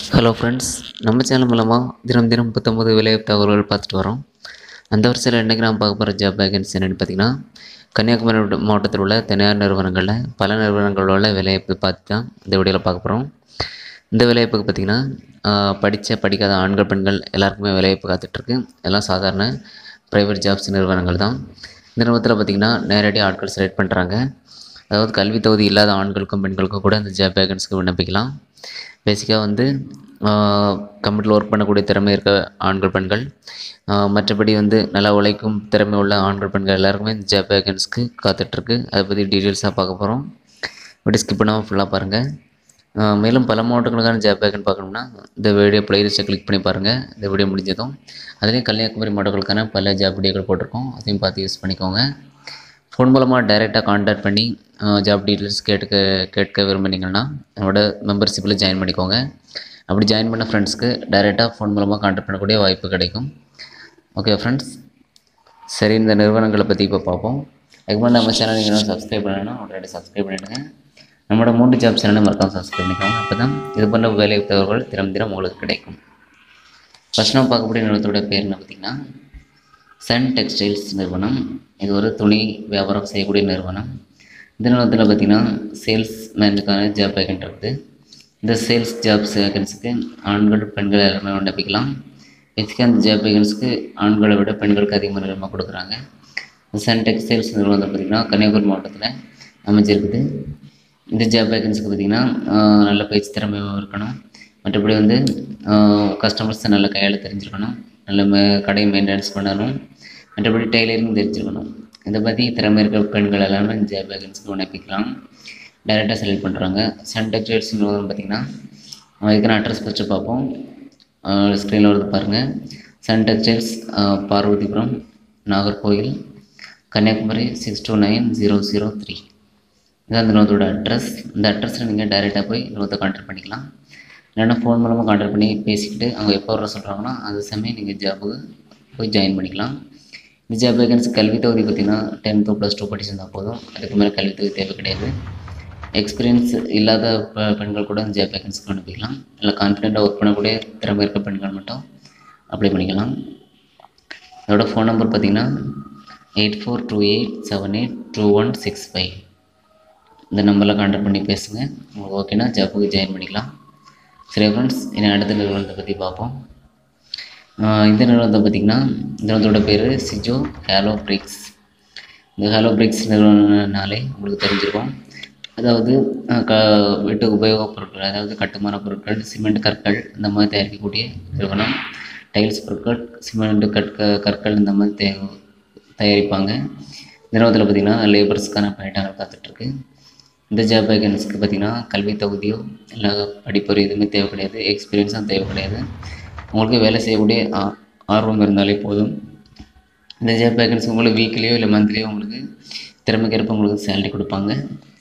hello friends நம்ம channel மூலமாக தினம் தினம் புத்தம்பது வேலைவாய்ப்பு தகவல்கள் பார்த்துட்டு வரோம் அந்த வரிசையில் இன்றைக்கி நாம் பார்க்க போகிற ஜாப் வேகன்சி என்னென்னு பார்த்தீங்கன்னா கன்னியாகுமரி மாவட்ட- மாவட்டத்தில் உள்ள தனியார் நிறுவனங்களில் பல நிறுவனங்களோட வேலைவாய்ப்பு பார்த்து தான் இந்த வீடியோவில் பார்க்க போகிறோம் இந்த வேலைவாய்ப்புக்கு பார்த்திங்கன்னா படித்த படிக்காத ஆண்கள் பெண்கள் எல்லாருக்குமே வேலைவாய்ப்பு காத்துட்ருக்கு எல்லாம் சாதாரண ப்ரைவேட் ஜாப்ஸ் நிறுவனங்கள் தான் இந்த நிறுவனத்தில் பார்த்திங்கன்னா நேரடியாக ஆட்கள் செலக்ட் பண்ணுறாங்க அதாவது கல்வி தகுதி இல்லாத ஆண்களுக்கும் பெண்களுக்கும் கூட இந்த ஜாப் வேகன்ஸ்க்கு விண்ணப்பிக்கலாம் பேசிக்காக வந்து கம்ப்யூட்டரில் ஒர்க் பண்ணக்கூடிய திறமை இருக்க ஆண்கள் பெண்கள் ஆஹ் மற்றபடி வந்து நல்லா உழைக்கும் திறமை உள்ள ஆண்கள் பெண்கள் எல்லாருக்குமே இந்த ஜாப் வேகன்ஸ்க்கு காத்துட்ருக்கு அதை பற்றி டீட்டெயில்ஸாக பார்க்க போகிறோம் வீடியோ ஸ்கிப் பண்ணாமல் ஃபுல்லாக பாருங்கள் மேலும் பல மாவட்டங்களுக்கான ஜாப் வேகன் பார்க்கணும்னா இந்த வீடியோ பிளேலிஸ்ட்டை கிளிக் பண்ணி பாருங்கள் இந்த வீடியோ முடிஞ்சதும் அதுலேயும் கன்னியாகுமரி மாவட்டங்களுக்கான பல ஜாப் வீடியோக்கள் போட்டிருக்கோம் அதையும் பார்த்து யூஸ் பண்ணிக்கோங்க ஃபோன் மூலமாக டைரெக்டாக காண்டாக்ட் பண்ணி ஜாப் டீட்டெயில்ஸ் கேட்க கேட்க விரும்புனீங்கன்னா என்னோட மெம்பர்ஷிப்பில் ஜாயின் பண்ணிக்கோங்க அப்படி ஜாயின் பண்ண ஃப்ரெண்ட்ஸ்க்கு டைரெக்டாக ஃபோன் மூலமாக காண்டாக்ட் பண்ணக்கூடிய வாய்ப்பு கிடைக்கும் ஓகே ஃப்ரெண்ட்ஸ் சரி இந்த நிறுவனங்களை பற்றி இப்போ பார்ப்போம் அதுக்கு முன்னாடி நம்ம சேனல் நீங்கள் சப்ஸ்கிரைப் பண்ணணும் ஆல்ரெடி சப்ஸ்கிரைப் பண்ணிவிடுங்க நம்மளோட மூன்று ஜாப் சேனலை மறக்காம சப்ஸ்கிரைப் பண்ணிக்கோங்க அப்போ தான் இது போன்ற வேலை தகவல்கள் தினம் தினம் உங்களுக்கு கிடைக்கும் ஃபஸ்ட் நம்ம பார்க்கக்கூடிய நிறுவனத்தோட பேர் என்ன பார்த்தீங்கன்னா சன் டெக்ஸ்டைல்ஸ் நிறுவனம் இது ஒரு துணி வியாபாரம் செய்யக்கூடிய நிறுவனம் இந்த நிறுவனத்தில் பார்த்திங்கன்னா சேல்ஸ் மேனுக்கான ஜாப் வேகன்ட் இருக்குது இந்த சேல்ஸ் ஜாப்ஸ் வேகன்ஸுக்கு ஆண்கள் பெண்கள் எல்லாருமே விண்ணப்பிக்கலாம் பேசிக்காக அந்த ஜாப் வேகன்ஸ்க்கு ஆண்களை விட பெண்களுக்கு அதிக முன்னுரிமை கொடுக்குறாங்க இந்த சன் டெக்ஸ்டைல்ஸ் நிறுவனத்தை பார்த்திங்கன்னா கன்னியாகுமரி மாவட்டத்தில் அமைஞ்சிருக்குது இந்த ஜாப் வேகன்ஸுக்கு பார்த்திங்கன்னா ஆஹ், நல்ல பேச்சு திறமையும் இருக்கணும் மற்றபடி வந்து கஸ்டமர்ஸை நல்ல கையால் தெரிஞ்சிருக்கணும் நல்ல மே கடையை மெயின்டெனன்ஸ் பண்ணணும் மற்றபடி டெய்லரிங் தெரிஞ்சிருக்கணும் இதை பற்றி திறமை இருக்கிற பெண்கள் எல்லாமே இந்த ஜாப் வேகன்ஸுக்கு விண்ணப்பிக்கலாம் டைரெக்டாக செலக்ட் பண்ணுறாங்க சன் டெக்ஸ்டைல்ஸ் நிறுவனம் பார்த்திங்கன்னா இதுக்கான அட்ரஸ் ஃபஸ்ட்டு பார்ப்போம் ஸ்க்ரீனில் வருது பாருங்கள் Sun Textiles Parvathipuram Nagercoil Kanyakumari six two nine zero zero three இதான் அந்த நிறுவனத்தோட அட்ரஸ் இந்த அட்ரஸில் நீங்கள் டைரெக்டாக போய் நிறுவனத்தை கான்டாக்ட் பண்ணிக்கலாம் இல்லைன்னா ஃபோன் மூலமாக கான்டாக்ட் பண்ணி பேசிக்கிட்டு அவங்க எப்போ வர சொல்கிறாங்களோ அந்த சமயம் நீங்கள் ஜாபுக்கு போய் ஜாயின் பண்ணிக்கலாம் இந்த ஜாப் வேகன்சி கல்வி தகுதி பார்த்திங்கன்னா டென்த்து ப்ளஸ் டூ படிச்சிருந்தா போதும் அதுக்கு மேலே கல்வி தகுதி தேவை கிடையாது எக்ஸ்பீரியன்ஸ் இல்லாத பெ- பெண்கள் கூட இந்த ஜாப் வேகன்சிக்கு அனுப்பிக்கலாம் இல்லை கான்ஃபிடென்ட்டாக ஒர்க் பண்ணக்கூடிய திறமை இருக்க பெண்கள் மட்டும் அப்ளை பண்ணிக்கலாம் இதோட ஃபோன் நம்பர் பார்த்தீங்கன்னா eight four two eight seven eight two one six five இந்த நம்பரில் கான்டாக்ட் பண்ணி பேசுங்க உங்களுக்கு ஓகேனா ஜாப்புக்கு ஜாயின் பண்ணிக்கலாம் சரி ஃப்ரெண்ட்ஸ் இனி அடுத்த நிறுவனத்தை பற்றி பார்ப்போம் ஆஹ் இந்த நிறுவனத்தை பார்த்திங்கன்னா இந்த நிறுவனத்தோட பேர் சிஜோ ஹேலோ பிரிக்ஸ் இந்த ஹேலோ பிரிக்ஸ் நிறுவனம்னாலே உங்களுக்கு தெரிஞ்சிருக்கும் அதாவது ஆஹ் க வீட்டு உபயோகப் பொருட்கள் அதாவது கட்டுமான பொருட்கள் சிமெண்ட் கற்கள் இந்த மாதிரி தயாரிக்கக்கூடிய நிறுவனம் டைல்ஸ் பொருட்கள் சிமெண்ட் கற்க கற்கள் இந்த மாதிரி தே தயாரிப்பாங்க நிறுவனத்தில் பார்த்திங்கன்னா லேபர்ஸ்க்கான பணியிடங்கள் காத்துட்ருக்கு இந்த ஜாப் வேகன்ஸ்க்கு பார்த்திங்கன்னா கல்வி தகுதியோ இல்லை படிப்போ எதுவுமே தேவை கிடையாது எக்ஸ்பீரியன்ஸும் தேவை கிடையாது உங்களுக்கு வேலை செய்யக்கூடிய ஆ- ஆர்வம் இருந்தாலே போதும் இந்த ஜாப் வேகன்சி உங்களுக்கு வீக்லியோ இல்லை மந்த்லியோ உங்களுக்கு திறமைக்கேற்ப உங்களுக்கு சேலரி கொடுப்பாங்க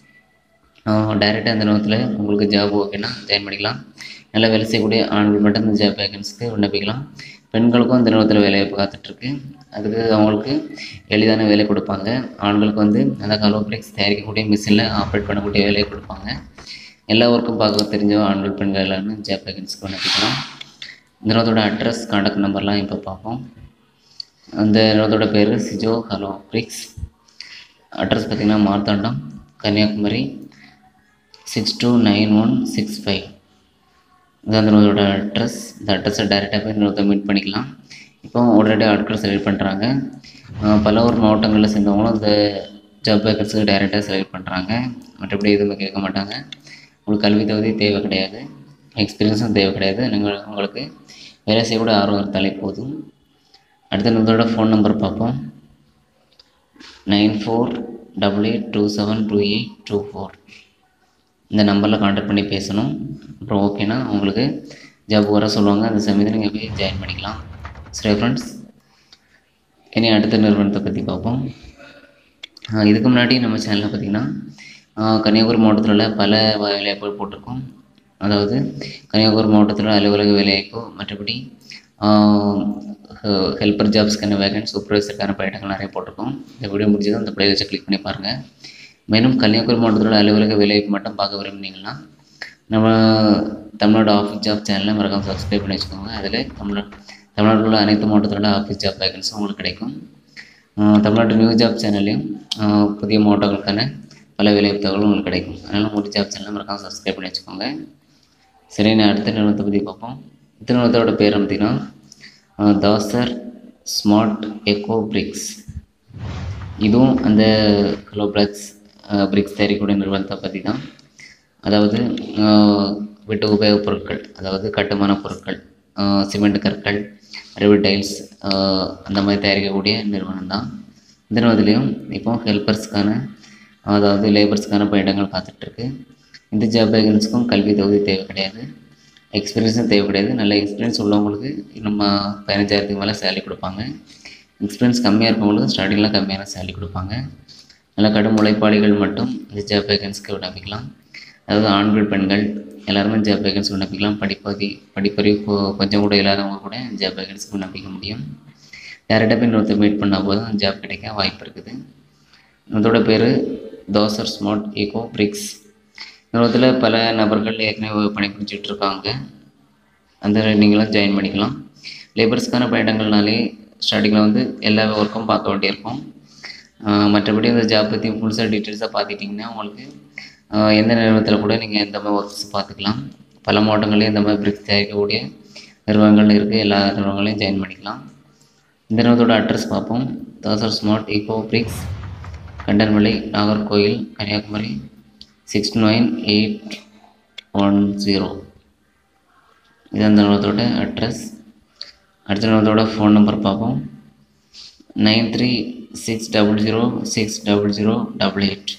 டைரெக்டாக அந்த நேரத்தில் உங்களுக்கு ஜாப் ஓகேனா ஜாயின் பண்ணிக்கலாம் நல்லா வேலை செய்யக்கூடிய ஆண்கள் மட்டும் இந்த ஜாப் வேகன்ஸ்க்கு விண்ணப்பிக்கலாம் பெண்களுக்கும் அந்த நேரத்தில் வேலைவாய்ப்பு காத்துட்ருக்கு அதுக்கு அவங்களுக்கு எளிதான வேலை கொடுப்பாங்க ஆண்களுக்கு வந்து அந்த கலோப்ளெக்ஸ் தயாரிக்கக்கூடிய மிஷினில் ஆப்ரேட் பண்ணக்கூடிய வேலையை கொடுப்பாங்க எல்லா ஒர்க்கும் பார்க்க தெரிஞ்ச ஆண்கள் பெண்கள் எல்லாருமே ஜாப் வேகன்ஸ்க்கு விண்ணப்பிக்கலாம் இந்த நிறுவனத்தோட அட்ரஸ் கான்டாக்ட் நம்பர்லாம் இப்போ பார்ப்போம் அந்த நிறுவனத்தோட பேர் சிஜோ ஹலோ பிரிக்ஸ் அட்ரஸ் பார்த்திங்கன்னா Marthandam Kanyakumari six two nine one six five இதான் அந்த நிறுவனத்தோட அட்ரஸ் இந்த அட்ரஸை டைரெக்டாக போய் நிறுவனத்தை மீட் பண்ணிக்கலாம் இப்போ ஆல்ரெடி ஆட்கள் செலக்ட் பண்ணுறாங்க பல ஊர் மாவட்டங்களில் சேர்ந்தவங்களும் இந்த ஜாப் வேக்கன்ஸுக்கு டைரெக்டாக செலக்ட் பண்ணுறாங்க மற்றபடி எதுவுமே கேட்க மாட்டாங்க உங்களுக்கு கல்வி தகுதி தேவை கிடையாது எக்ஸ்பீரியன்ஸும் தேவை கிடையாது நீங்கள் உங்களுக்கு வேலை செய்யக்கூட ஆர்வம் இருந்தாலே போதும் அடுத்த நிறுவனத்தோட ஃபோன் நம்பர் பார்ப்போம் nine four double eight two seven two eight two four இந்த நம்பரில் கான்டாக்ட் பண்ணி பேசணும் அப்புறம் ஓகேனா உங்களுக்கு ஜாப் வர சொல்லுவாங்க அந்த சமயத்தில் நீங்கள் போய் ஜாயின் பண்ணிக்கலாம் சரி ஃப்ரெண்ட்ஸ் இனி அடுத்த நிறுவனத்தை பற்றி பார்ப்போம் ஆஹ் இதுக்கு முன்னாடி நம்ம சேனலில் பார்த்திங்கன்னா ஆஹ் கன்னியாகுமரி மாவட்டத்தில் உள்ள பல வேலைவாய்ப்புகள் போட்டிருக்கோம் அதாவது கன்னியாகுமரி மாவட்டத்தில் அலுவலக வேலைவாய்ப்பு மற்றபடி ஹெல்ப்பர் ஜாப்ஸ்க்கான வேகன்ட் சூப்பர்வைசருக்கான பணியிடங்கள் நிறைய போட்டிருக்கோம் இந்த வீடியோ முடிஞ்சதும் அந்த பிளேலிஸ்ட்டை கிளிக் பண்ணி பாருங்கள் மேலும் கன்னியாகுமரி மாவட்டத்தில் உள்ள அலுவலக வேலைவாய்ப்பு மட்டும் பார்க்க விரும்புனீங்கன்னா நம்ம தமிழ்நாடு ஆஃபீஸ் ஜாப் சேனலை மறக்காம சப்ஸ்கிரைப் பண்ணி வச்சுக்கோங்க அதில் தமிழ்நாடு தமிழ்நாட்டில் உள்ள அனைத்து மாவட்டத்தோட ஆஃபீஸ் ஜாப் வேகன்ஸும் உங்களுக்கு கிடைக்கும் ஆஹ் தமிழ்நாட்டு நியூ ஜாப் சேனல்லையும் ஆஹ் புதிய மாவட்டங்களுக்கான பல வேலைவாய்ப்பு தகவலும் உங்களுக்கு கிடைக்கும் அதனால் மூணு ஜாப் சேனலை மறக்காம சப்ஸ்கிரைப் பண்ணி வச்சுக்கோங்க சரி நான் அடுத்த நிறுவனத்தை பற்றி பார்ப்போம் இந்த நிறுவனத்தோட பேர் பார்த்தீங்கன்னா ஆஹ் தாசர் ஸ்மார்ட் எக்கோ பிரிக்ஸ் இதுவும் அந்த ஹலோ பிரிக்ஸ் பிரிக்ஸ் தயாரிக்கக்கூடிய நிறுவனத்தை பற்றி தான் அதாவது ஆஹ் வீட்டு உபயோகப் பொருட்கள் அதாவது கட்டுமான பொருட்கள் ஆஹ் சிமெண்ட் கற்கள் அறிவு டைல்ஸ் ஆஹ் அந்த மாதிரி தயாரிக்கக்கூடிய நிறுவனம் தான் இந்த நிறுவனத்துலேயும் இப்போ ஹெல்ப்பர்ஸ்க்கான அதாவது லேபர்ஸ்க்கான பணியிடங்கள் காத்துட்ருக்கு இந்த ஜாப் வேகன்ஸுக்கும் கல்வி தகுதி தேவை கிடையாது எக்ஸ்பீரியன்ஸும் தேவை கிடையாது நல்ல எக்ஸ்பீரியன்ஸ் உள்ளவங்களுக்கு நம்ம பதினஞ்சாயிரத்துக்கு மேலே சேலரி கொடுப்பாங்க எக்ஸ்பீரியன்ஸ் கம்மியாக இருக்கவங்களுக்கு ஸ்டார்டிங்கில் கம்மியான சேலரி கொடுப்பாங்க நல்ல கடும் உழைப்பாளிகள் மட்டும் இந்த ஜாப் வேகன்ஸ்க்கு விண்ணப்பிக்கலாம் அதாவது ஆண்கள் பெண்கள் எல்லாருமே ஜாப் வேகன்ஸ் விண்ணப்பிக்கலாம் படிப்பதி படிப்பறிவு கொ- கொஞ்சம் கூட இல்லாதவங்க கூட ஜாப் வேகன்ஸ்க்கு விண்ணப்பிக்க முடியும் டேரெக்டாக போய் இன்னொருத்தர் மீட் பண்ணால் போதும் ஜாப் கிடைக்க வாய்ப்பு இருக்குது இதோட பேர் தோசர் ஸ்மார்ட் ஈகோ பிரிக்ஸ் நிறுவனத்தில் பல நபர்கள் ஏற்கனவே பணிபுரிஞ்சிட்டு இருக்காங்க அந்த நீங்களும் ஜாயின் பண்ணிக்கலாம் லேபர்ஸ்க்கான பணியிடங்கள்னாலே ஸ்டார்டிங்கில் வந்து எல்லா ஒர்க்கும் பார்க்க வேண்டியிருக்கும் ஆஹ் மற்றபடி இந்த ஜாப் பற்றி முழுசாக டீட்டெயில்ஸாக பார்த்துட்டிங்கன்னா உங்களுக்கு ஆஹ் எந்த நிறுவனத்தில் கூட நீங்கள் இந்த மாதிரி ஒர்க்ஸ் பார்த்துக்கலாம் பல மாவட்டங்கள்லேயும் இந்த மாதிரி பிரிக்ஸ் தயாரிக்கக்கூடிய நிறுவனங்கள் இருக்குது எல்லா நிறுவனங்களையும் ஜாயின் பண்ணிக்கலாம் இந்த நிறுவனத்தோட அட்ரஸ் பார்ப்போம் Dasar smart eco bricks Kandanmalai Nagercoil Kanyakumari six nine eight one zero இது அந்த நிறுவனத்தோட அட்ரஸ் அடுத்த நிறுவனத்தோட ஃபோன் நம்பர் பார்ப்போம் nine three six double zero six double zero double eight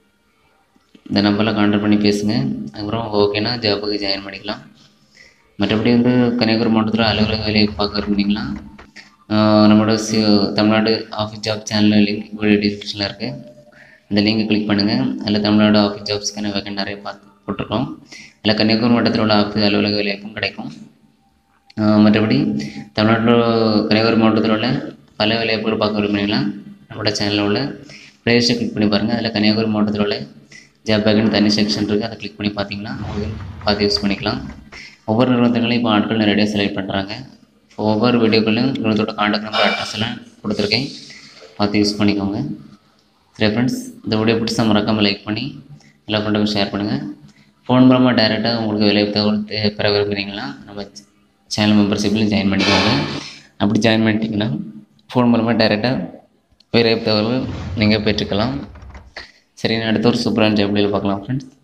இந்த நம்பரில் கான்டாக்ட் பண்ணி பேசுங்க அதுக்கப்புறம் ஓகேனா ஜாபுக்கு ஜாயின் பண்ணிக்கலாம் மற்றபடி வந்து கன்னியாகுமரி மாவட்டத்தில் அலுவலக வேலையை பார்க்க விரும்புனீங்கன்னா ஆஹ் நம்மளோட C Tamil Nadu office job channel link video டிஸ்கிரிப்ஷனில் இருக்குது இந்த லிங்கை கிளிக் பண்ணுங்கள் அதில் தமிழ்நாடு ஆஃபீஸ் ஜாப்ஸ்க்கான வேகன் நிறைய பார்த்து போட்டிருக்கோம் அதில் கன்னியாகுமரி மாவட்டத்தில் உள்ள ஆஃபீஸ் அலுவலக வேலைவாய்ப்பும் கிடைக்கும் ஆஹ் மற்றபடி தமிழ்நாட்டில் கன்னியாகுமரி மாவட்டத்தில் உள்ள பல வேலைவாய்ப்புகள் பார்க்க விரும்புனீங்கன்னா நம்மளோட சேனலில் உள்ள பிளேலிஸ்ட்டை கிளிக் பண்ணி பாருங்கள் அதில் கன்னியாகுமரி மாவட்டத்தில் உள்ள ஜாப் பேக்குன்னு தனி செக்ஷன் இருக்குது அதை கிளிக் பண்ணி பார்த்தீங்கன்னா உங்களுக்கு பார்த்து யூஸ் பண்ணிக்கலாம் ஒவ்வொரு நிறுவனத்துலையும் இப்போ ஆட்கள் நிறைய செலக்ட் பண்ணுறாங்க ஒவ்வொரு வீடியோக்களையும் நிறுவனத்தோட காண்டாக்ட் நம்பர் அட்ரஸ் எல்லாம் கொடுத்துருக்கேன் பார்த்து யூஸ் பண்ணிக்கோங்க சரி ஃப்ரெண்ட்ஸ் இந்த வீடியோ பிடிச்சா மறக்காமல் லைக் பண்ணி எல்லா ஃப்ரெண்டுக்கும் ஷேர் பண்ணுங்கள் ஃபோன் மூலமாக டைரெக்டாக உங்களுக்கு வேலை தகவல் தே- பெற விரும்புகிறீங்களா நம்ம சேனல் மெம்பர்ஷிப்பில் ஜாயின் பண்ணிக்கோங்க அப்படி ஜாயின் பண்ணிட்டீங்கன்னா ஃபோன் மூலமாக டைரெக்டாக வேலை தகவல் நீங்கள் பெற்றுக்கலாம் சரி நான் அடுத்த ஒரு சூப்பரான ஜாப் பார்க்கலாம் ஃப்ரெண்ட்ஸ்